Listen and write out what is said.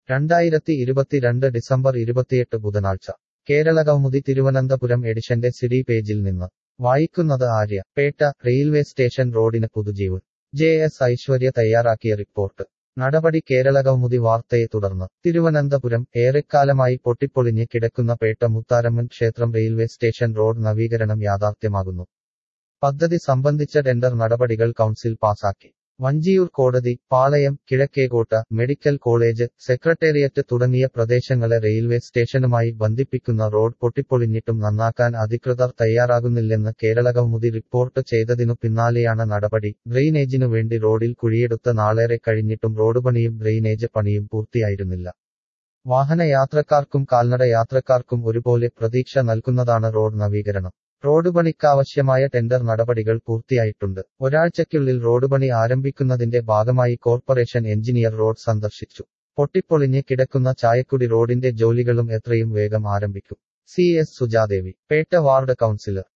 രണ്ടായിരത്തി ഇരുപത്തിരണ്ട് ഡിസംബർ ഇരുപത്തിയെട്ട് ബുധനാഴ്ച കേരളകൗമുദി തിരുവനന്തപുരം എഡിഷന്റെ സിഡി പേജിൽ നിന്ന് വായിക്കുന്നത് ആര്യ പേട്ട റെയിൽവേ സ്റ്റേഷൻ റോഡിന് പുതുജീവൻ ജെ എസ് ഐശ്വര്യ തയ്യാറാക്കിയ റിപ്പോർട്ട് നടപടി കേരളകൗമുദി വാർത്തയെ തുടർന്ന് തിരുവനന്തപുരം ഏറെക്കാലമായി പൊട്ടിപ്പൊളിഞ്ഞ് കിടക്കുന്ന പേട്ട മുത്താരമ്മൻ ക്ഷേത്രം റെയിൽവേ സ്റ്റേഷൻ റോഡ് നവീകരണം യാഥാർത്ഥ്യമാകുന്നു പദ്ധതി സംബന്ധിച്ച ടെൻഡർ നടപടികൾ കൗൺസിൽ പാസാക്കി വഞ്ചിയൂർ കോടതി Palayam Kizhakkekotta medical college secretariat തുടങ്ങിയ പ്രദേശങ്ങളെ റെയിൽവേ സ്റ്റേഷനുമായി ബന്ധിപ്പിക്കുന്ന റോഡ് പൊട്ടിപ്പൊളിഞ്ഞിട്ടും നന്നാക്കാൻ അധികൃതർ തയ്യാറാകുന്നില്ലെന്ന് കേരളകൗമുദി റിപ്പോർട്ട് ചെയ്തതിനു പിന്നാലെയാണ് നടപടി ഡ്രെയിനേജിനു വേണ്ടി റോഡിൽ കുഴിയെടുത്ത നാളേറെ കഴിഞ്ഞിട്ടും റോഡ് പണിയും ഡ്രെയിനേജ് പണിയും പൂർത്തിയായിരുന്നില്ല വാഹനയാത്രക്കാർക്കും കാൽനട യാത്രക്കാർക്കും ഒരുപോലെ പ്രതീക്ഷ നൽകുന്നതാണ് റോഡ് നവീകരണം റോഡ് പണിക്കാവശ്യമായ ടെൻഡർ നടപടികൾ പൂർത്തിയായിട്ടുണ്ട് ഒരാഴ്ചയ്ക്കുള്ളിൽ റോഡ് പണി ആരംഭിക്കുന്നതിന്റെ ഭാഗമായി കോർപ്പറേഷൻ എഞ്ചിനീയർ റോഡ് സന്ദർശിച്ചു പൊട്ടിപ്പൊളിഞ്ഞ് കിടക്കുന്ന ചായക്കുടി റോഡിന്റെ ജോലികളും എത്രയും വേഗം ആരംഭിക്കും C S Sujadevi Pettah ward councillor